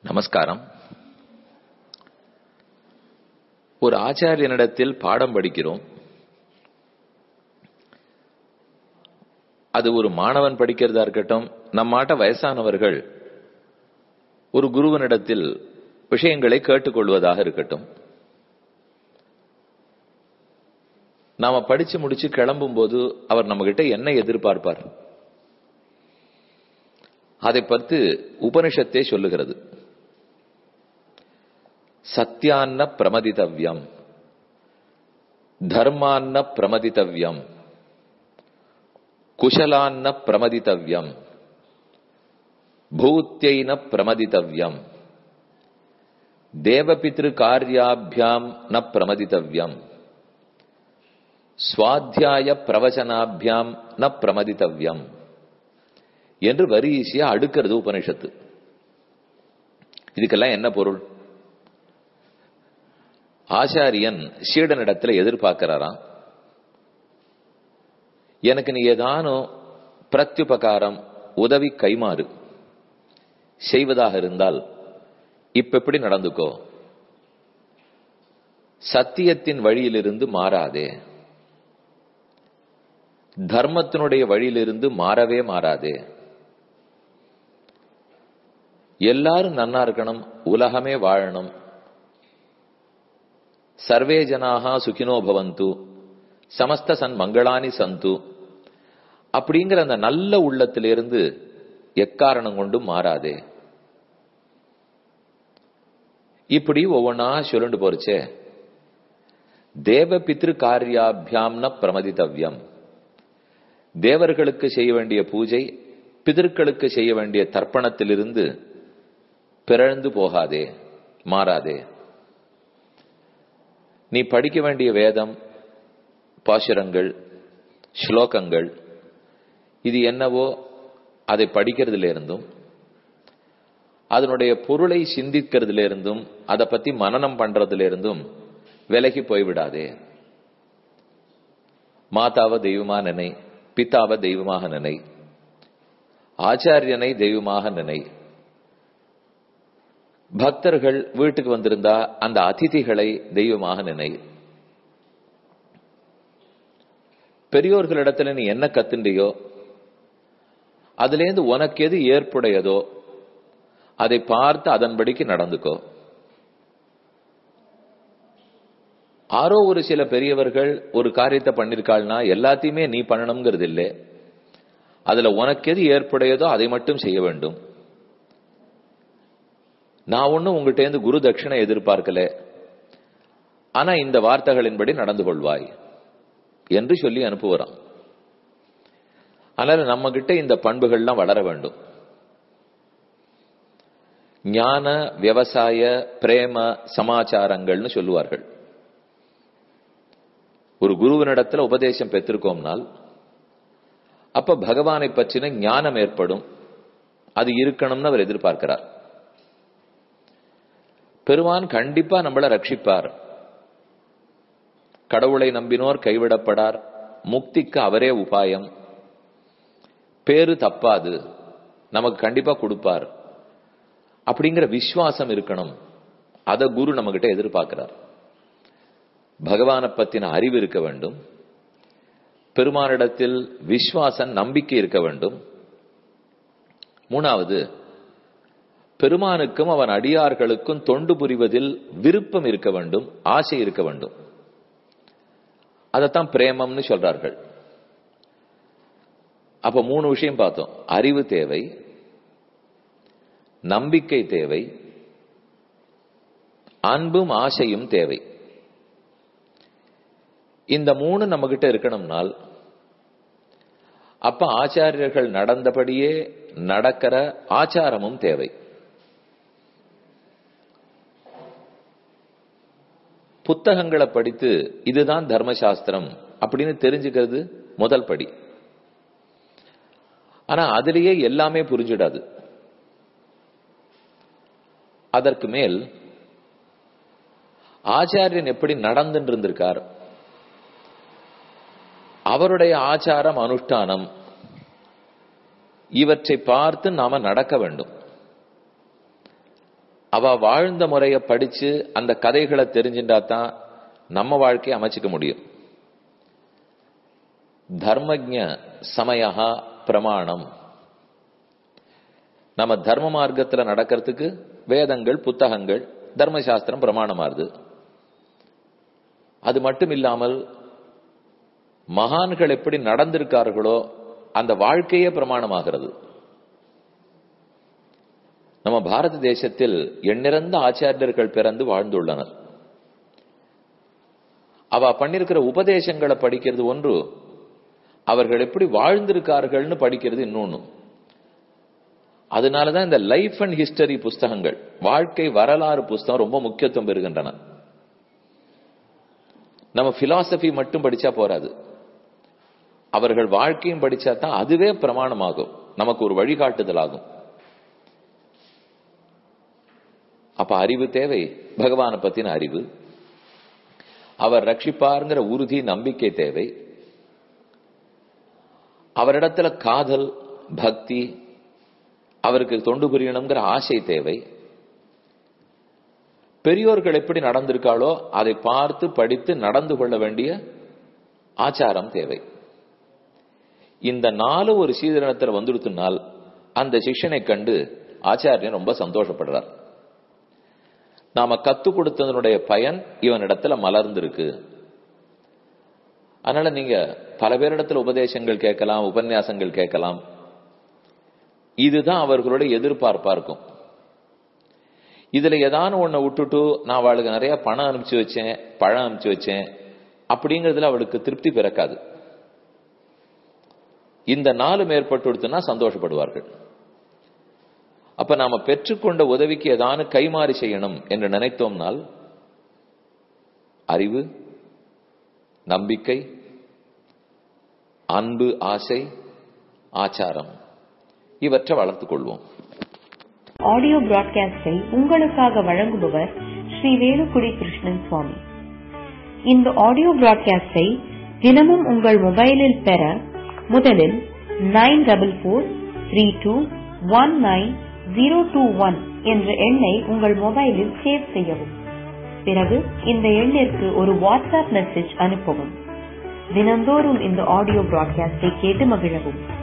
நமஸ்காரம் ஒரு ஆச்சாரியனிடத்தில் பாடம் படிக்கிறோம் அது ஒரு மாணவன் படிக்கிறதா இருக்கட்டும் நம்மாட்ட வயசானவர்கள் ஒரு குருவனிடத்தில் விஷயங்களை கேட்டுக்கொள்வதாக இருக்கட்டும் நாம படிச்சு முடிச்சு கிளம்பும் போது அவர் நம்ம கிட்ட என்ன எதிர்பார்ப்பார் அதை பற்றி உபனிஷத்தே சொல்லுகிறது சத்தியான்ன பிரமதித்தவ்யம் தர்மான்ன பிரமதித்தவ்யம் குஷலான்ன பிரமதித்தவ்யம் பூத்தியைன பிரமதித்தவ்யம் தேவபித்ரு காரியாபியாம் ந பிரமதித்தவ்யம் சுவாத்தியாய பிரவச்சனாபியாம் ந பிரமதித்தவ்யம் என்று வரிசையா அடுக்கிறது உபனிஷத்து இதுக்கெல்லாம் என்ன பொருள் ஆச்சாரியன் சீடனிடத்துல எதிர்பார்க்கிறாராம் எனக்கு நீ ஏதானும் பிரத்யுபகாரம் உதவி கைமாறு செய்வதாக இருந்தால் இப்ப எப்படி நடந்துக்கோ சத்தியத்தின் வழியிலிருந்து மாறாதே தர்மத்தினுடைய வழியிலிருந்து மாறவே மாறாதே எல்லாரும் நன்னா இருக்கணும் உலகமே வாழணும் சர்வே ஜனாகா சுகினோ பவந்து சமஸ்த சன் மங்களானி சந்து அப்படிங்கிற அந்த நல்ல உள்ளத்திலிருந்து எக்காரணம் கொண்டும் மாறாதே இப்படி ஒவ்வொன்னா சொல்லுண்டு போறச்சே தேவ பித்ரு காரியாபியாம்ன பிரமதித்தவ்யம் தேவர்களுக்கு செய்ய வேண்டிய பூஜை பிதர்களுக்கு செய்ய வேண்டிய தர்ப்பணத்திலிருந்து பிறழ்ந்து போகாதே மாறாதே நீ படிக்க வேண்டிய வேதம் பாசுரங்கள் ஸ்லோகங்கள் இது என்னவோ அதை படிக்கிறதுல இருந்தும் அதனுடைய பொருளை சிந்திக்கிறதுல இருந்தும் அதை பத்தி மனநம் பண்றதுல இருந்தும் விலகி போய்விடாதே மாதாவ தெய்வமா நினை பித்தாவ தெய்வமாக நினை ஆச்சாரியனை தெய்வமாக நினை பக்தர்கள் வீட்டுக்கு வந்திருந்தா அந்த அதிதிகளை தெய்வமாக நினை பெரியோர்களிடத்துல நீ என்ன கத்துண்டியோ அதுலேருந்து உனக்கு எது ஏற்புடையதோ அதை பார்த்து அதன்படிக்கு நடந்துக்கோ ஆரோ ஒரு சில பெரியவர்கள் ஒரு காரியத்தை பண்ணிருக்காள்னா எல்லாத்தையுமே நீ பண்ணணுங்கிறது இல்லை அதுல உனக்கு எது ஏற்புடையதோ அதை மட்டும் செய்ய வேண்டும் நான் ஒன்னும் உங்ககிட்ட குரு தட்சிணை எதிர்பார்க்கல ஆனா இந்த வார்த்தைகளின்படி நடந்து கொள்வாய் என்று சொல்லி அனுப்புகிறான் அதனால நம்ம கிட்ட இந்த பண்புகள்லாம் வளர வேண்டும் ஞான விவசாய பிரேம சமாச்சாரங்கள்னு சொல்லுவார்கள் ஒரு குருவனிடத்துல உபதேசம் பெற்றிருக்கோம்னால் அப்ப பகவானை பற்றின ஞானம் ஏற்படும் அது இருக்கணும்னு அவர் எதிர்பார்க்கிறார் பெருமான் கண்டிப்பா நம்மள ரட்சிப்பார் கடவுளை நம்பினோர் கைவிடப்படார் முக்திக்கு அவரே உபாயம் பேரு தப்பாது நமக்கு கண்டிப்பா கொடுப்பார் அப்படிங்கிற விசுவாசம் இருக்கணும் அத குரு நம்ம கிட்ட எதிர்பார்க்கிறார் பகவானை பத்தின அறிவு இருக்க வேண்டும் பெருமானிடத்தில் விஸ்வாசம் நம்பிக்கை இருக்க வேண்டும் மூணாவது பெருமானுக்கும் அவன் அடியார்களுக்கும் தொண்டு புரிவதில் விருப்பம் இருக்க வேண்டும் ஆசை இருக்க வேண்டும் அதைத்தான் பிரேமம்னு சொல்றார்கள் அப்ப மூணு விஷயம் பார்த்தோம் அறிவு தேவை நம்பிக்கை தேவை அன்பும் ஆசையும் தேவை இந்த மூணு நம்ம கிட்ட இருக்கணும்னால் அப்ப ஆச்சாரியர்கள் நடந்தபடியே நடக்கிற ஆச்சாரமும் தேவை புத்தகங்களை படித்து இதுதான் தர்மசாஸ்திரம் அப்படின்னு தெரிஞ்சுக்கிறது முதல் படி ஆனா அதுலேயே எல்லாமே புரிஞ்சிடாது அதற்கு மேல் ஆச்சாரியன் எப்படி நடந்துட்டு இருந்திருக்கார் அவருடைய ஆச்சாரம் அனுஷ்டானம் இவற்றை பார்த்து நாம நடக்க வேண்டும் அவ வாழ்ந்த முறைய படிச்சு அந்த கதைகளை தெரிஞ்சுட்டா தான் நம்ம வாழ்க்கையை அமைச்சுக்க முடியும் தர்மஜ சமயா பிரமாணம் நம்ம தர்ம மார்க்கத்துல நடக்கிறதுக்கு வேதங்கள் புத்தகங்கள் தர்மசாஸ்திரம் பிரமாணமாறுது அது மட்டும் இல்லாமல் மகான்கள் எப்படி நடந்திருக்கார்களோ அந்த வாழ்க்கையே பிரமாணமாகிறது நம்ம பாரத தேசத்தில் எண்ணிறந்த ஆச்சாரியர்கள் பிறந்து வாழ்ந்துள்ளனர் அவ பண்ணிருக்கிற உபதேசங்களை படிக்கிறது ஒன்று அவர்கள் எப்படி வாழ்ந்திருக்கார்கள்னு படிக்கிறது இன்னொன்னு அதனாலதான் இந்த லைஃப் அண்ட் ஹிஸ்டரி புஸ்தகங்கள் வாழ்க்கை வரலாறு புஸ்தகம் ரொம்ப முக்கியத்துவம் பெறுகின்றன நம்ம பிலாசபி மட்டும் படிச்சா போராது அவர்கள் வாழ்க்கையும் படிச்சா தான் அதுவே பிரமாணமாகும் நமக்கு ஒரு வழிகாட்டுதல் ஆகும் அப்ப அறிவு தேவை பகவானை பத்தின அறிவு அவர் ரட்சிப்பாருங்கிற உறுதி நம்பிக்கை தேவை அவரிடத்துல காதல் பக்தி அவருக்கு தொண்டு புரியணுங்கிற ஆசை தேவை பெரியோர்கள் எப்படி நடந்திருக்காளோ அதை பார்த்து படித்து நடந்து கொள்ள வேண்டிய ஆச்சாரம் தேவை இந்த நாலு ஒரு சீதனத்தில் வந்துடுத்துனால் அந்த சிஷ்யனை கண்டு ஆச்சாரியன் ரொம்ப சந்தோஷப்படுறார் நாம கத்து கொடுத்ததனுடைய பயன் இவனிடத்துல மலர்ந்திருக்கு அதனால நீங்க பல பேரிடத்துல உபதேசங்கள் கேட்கலாம் உபன்யாசங்கள் கேட்கலாம் இதுதான் அவர்களுடைய எதிர்பார்ப்பா இருக்கும் இதுல ஏதான ஒண்ண விட்டுட்டு நான் அவளுக்கு நிறைய பணம் அனுப்பிச்சு வச்சேன் பழம் அனுப்பிச்சு வச்சேன் அப்படிங்கறதுல அவளுக்கு திருப்தி பிறக்காது இந்த நாலு மேற்பட்டுடுத்துனா சந்தோஷப்படுவார்கள் அப்ப நாம பெற்றுக்கொண்ட உதவிக்கு ஏதான கைமாறி செய்யணும் என்று நினைத்தோம்னால் அறிவு நம்பிக்கை அன்பு ஆசை ஆச்சாரம் இவற்றை வளர்த்துக் கொள்வோம் ஆடியோ பிராட்காஸ்டை உங்களுக்காக வழங்குபவர் ஸ்ரீ வேலுக்குடி கிருஷ்ணன் சுவாமி இந்த ஆடியோ பிராட்காஸ்டை தினமும் உங்கள் மொபைலில் பெற முதலில் nine double four three two one nine zero two one என்ற எண்ணை உங்கள் மொபைலில் சேவ் செய்யவும் பிறகு இந்த எண்ணிற்கு ஒரு வாட்ஸ்அப் மெசேஜ் அனுப்பவும் தினந்தோறும் இந்த ஆடியோ பிராட்காஸ்டை கேட்டு மகிழவும்